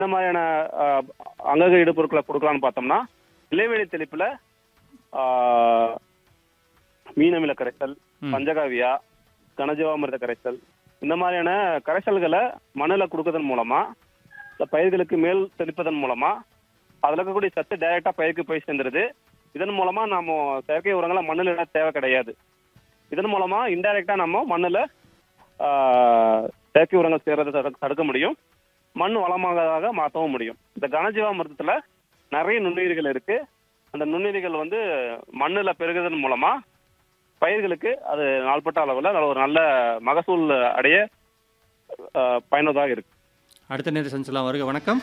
இந்த மாதிரியான ஆஹ், அங்கக இடுபொருட்களை கொடுக்கலாம்னு பார்த்தோம்னா இலைவெளி தெளிப்புல ஆஹ், மீனமில கரைசல் ம். பஞ்சகாவியா கனஜீவாமிர்த கரைசல் இந்த மாதிரியான கரைசல்களை மண்ணில் கொடுக்கறதன் மூலமா இந்த பயிர்களுக்கு மேல் தெளிப்பதன் மூலமா அதுல இருக்கக்கூடிய சத்து டைரக்டா பயிருக்கு போய் சேர்ந்துருது இதன் மூலமா நாம செயற்கை உரங்களை மண்ணில் இட தேவை கிடையாது இதன் மூலமா இன்டைரக்டா நம்ம மண்ணில் செயற்கை உரங்கள் சேர்றதை தடுக்க- தடுக்க முடியும் மண் வளமாகதாக மாற்றவும் முடியும் இந்த கனஜீவாமிர்தத்துல நிறைய நுண்ணுயிர்கள் இருக்கு அந்த நுண்ணுயிர்கள் வந்து மண்ணில் பெருகுதன் மூலமா பயிர்களுக்கு அது நாள்பட்ட அளவில் ஒரு நல்ல மகசூல் அடைய ஆஹ், பயனுள்ளதாக இருக்கு அடுத்த நேரம் சந்திச்சலாம் வருக வணக்கம்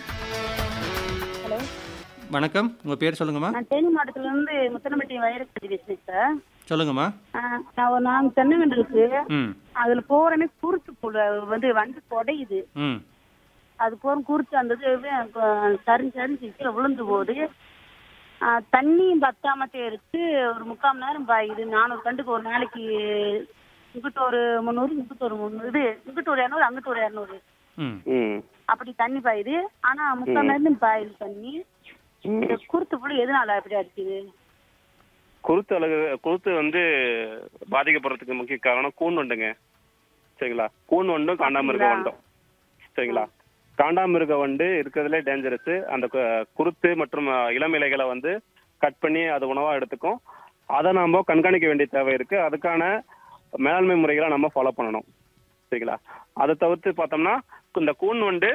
ஹலோ வணக்கம் உங்கள் பேர் சொல்லுங்கம்மா நான் தேனி மாவட்டத்துல இருந்து முத்தனம்பட்டி வைரக்கட்டி பேசுறேன் சார் சொல்லுங்கம்மா ஆ, நான் ஒரு நாலு தென்னங்கன்று இருக்கு ம் அதுல போறமே குருத்து புழு வந்து வந்து குடையுது ம் அது போற குருத்து அந்த இது சரிஞ்சு சரிஞ்சு கீழே விழுந்து போகுது ஆ, தண்ணியும் பத்தாமத்தே இருக்கு ஒரு முக்கால் மணி நேரம் பாயுது நானூறு கண்டுக்கு ஒரு நாளைக்கு இங்கிட்டு ஒரு முந்நூறு இங்கிட்டு ஒரு முந்நூறு இது இங்கிட்டு ஒரு இரநூறு அங்கிட்டு ஒரு இரநூறு ம் ம் அப்படி தண்ணி பாயுது ஆனா முக்கால் மணி நேரம் பாயுது தண்ணி இந்த குருத்து புழு எதனால அப்படி அடிக்குது குருத்து அழகு குருத்து வந்து பாதிக்கப்படுறதுக்கு முக்கிய காரணம் கூன் வண்டுங்க சரிங்களா கூன் வண்டும் காண்டாமிருக வண்டும் சரிங்களா காண்டாமிருக வண்டு இருக்கிறதுலே டேஞ்சரஸ் அந்த கு- குருத்து மற்றும் அஹ், இளம் இலைகளை வந்து கட் பண்ணி அது உணவா எடுத்துக்கும் அதை நாம கண்காணிக்க வேண்டிய தேவை இருக்கு அதுக்கான மேலாண்மை முறைகளை நம்ம ஃபாலோ பண்ணணும் சரிங்களா அதை தவிர்த்து பார்த்தோம்னா இந்த கூன் வண்டு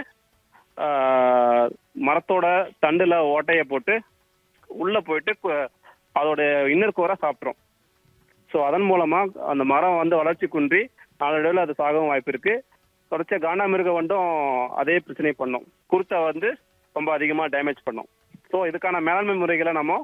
ஆஹ், மரத்தோட தண்டுல ஓட்டையை போட்டு உள்ள போயிட்டு கு- அதோட இன்னர் கோரை சாப்பிட்றோம் ஸோ அதன் மூலமா அந்த மரம் வந்து வளர்ச்சி குன்றி நாளடைவில் அது சாகவும் வாய்ப்பு இருக்கு தொடர்ச்சியா காண்டாமிருக வண்டும் அதே பிரச்சனை பண்ணும் குருத்தை வந்து ரொம்ப அதிகமாக டேமேஜ் பண்ணும் ஸோ இதுக்கான மேலாண்மை முறைகளை நம்ம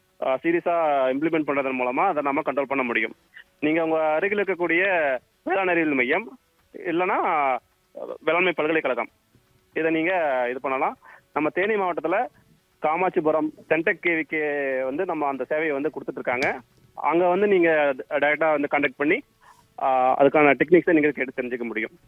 சீரியஸாக இம்ப்ளிமெண்ட் பண்ணுறதன் மூலமா அதை நம்ம கண்ட்ரோல் பண்ண முடியும் நீங்க உங்க அருகில் இருக்கக்கூடிய வேளாண் அறிவியல் மையம் இல்லைன்னா அஹ், வேளாண்மை பல்கலைக்கழகம் இதை நீங்க இது பண்ணலாம் நம்ம தேனி மாவட்டத்துல காமாட்சிபுரம் சென்டெக் கேவிக்கு வந்து நம்ம அந்த சேவையை வந்து கொடுத்துட்டு இருக்காங்க அங்க வந்து நீங்க டைரக்டா வந்து கான்டாக்ட் பண்ணி ஆஹ், அதுக்கான டெக்னிக்ஸை நீங்க கேட்டு தெரிஞ்சுக்க முடியும்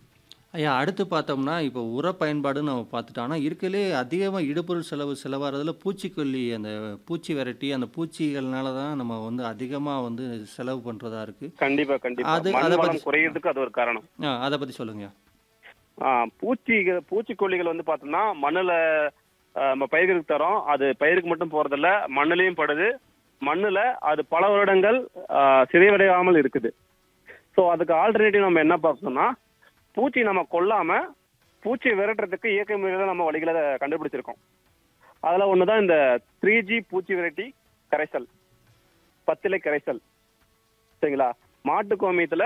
ஐயா அடுத்து பார்த்தோம்னா இப்போ உர பயன்பாடுன்னு நம்ம பார்த்துட்டோம் ஆனால் இருக்கலே அதிகமாக இடுபொருள் செலவு செலவாகிறதுல பூச்சிக்கொல்லி அந்த பூச்சி விரட்டி அந்த பூச்சிகள்னால தான் நம்ம வந்து அதிகமாக வந்து செலவு பண்ணுறதா இருக்குது கண்டிப்பா கண்டிப்பா அது- மண் அதை வளம் பத்தி- குறையிறதுக்கு அது ஒரு காரணம் ஆ அதை பற்றி சொல்லுங்க ஆஹ், பூச்சிகள் பூச்சிக்கொல்லிகள் வந்து பார்த்தோம்னா மண்ணுல ஆஹ், நம்ம பயிர்களுக்கு தரோம் அது பயிருக்கு மட்டும் போறதில்ல மண்ணுலயும் படுது மண்ணுல அது பல வருடங்கள் ஆஹ், சிதைவடையாமல் இருக்குது ஸோ அதுக்கு ஆல்டர்னேட்டிவ் நம்ம என்ன பார்த்தோம்னா பூச்சி நம்ம கொல்லாம பூச்சியை விரட்டுறதுக்கு இயற்கை முறையில நம்ம வழிகளை கண்டுபிடிச்சிருக்கோம் அதுல ஒண்ணுதான் இந்த த்ரீ ஜி பூச்சி விரட்டி கரைசல் பத்திலை கரைசல் சரிங்களா மாட்டு கோமியத்துல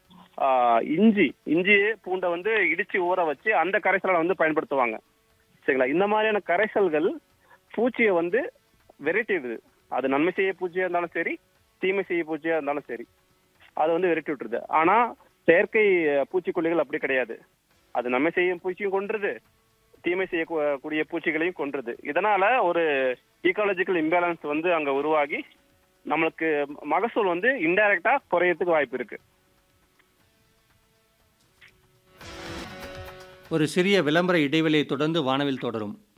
ஆஹ், இஞ்சி இஞ்சி பூண்டை வந்து இடிச்சு ஊற வச்சு அந்த கரைசலை வந்து பயன்படுத்துவாங்க சரிங்களா இந்த மாதிரியான கரைசல்கள் பூச்சியை வந்து விரட்டிடுது அது நன்மை செய்ய பூச்சியா இருந்தாலும் சரி தீமை செய்ய பூச்சியா இருந்தாலும் சரி அது வந்து விரட்டி விட்டுருது ஆனா செயற்கை அஹ், பூச்சிக்கொல்லிகள் அப்படி கிடையாது அது நன்மை செய்யும் பூச்சியும் கொன்றுது தீமை செய்யக்கூடிய பூச்சிகளையும் கொன்றுது இதனால ஒரு ஈக்காலஜிக்கல் இம்பேலன்ஸ் வந்து அங்க உருவாகி நம்மளுக்கு மகசூல் வந்து இன்டைரக்டா குறையறதுக்கு வாய்ப்பு இருக்கு ஒரு சிறிய விளம்பர இடைவெளியை தொடர்ந்து வானவில் தொடரும்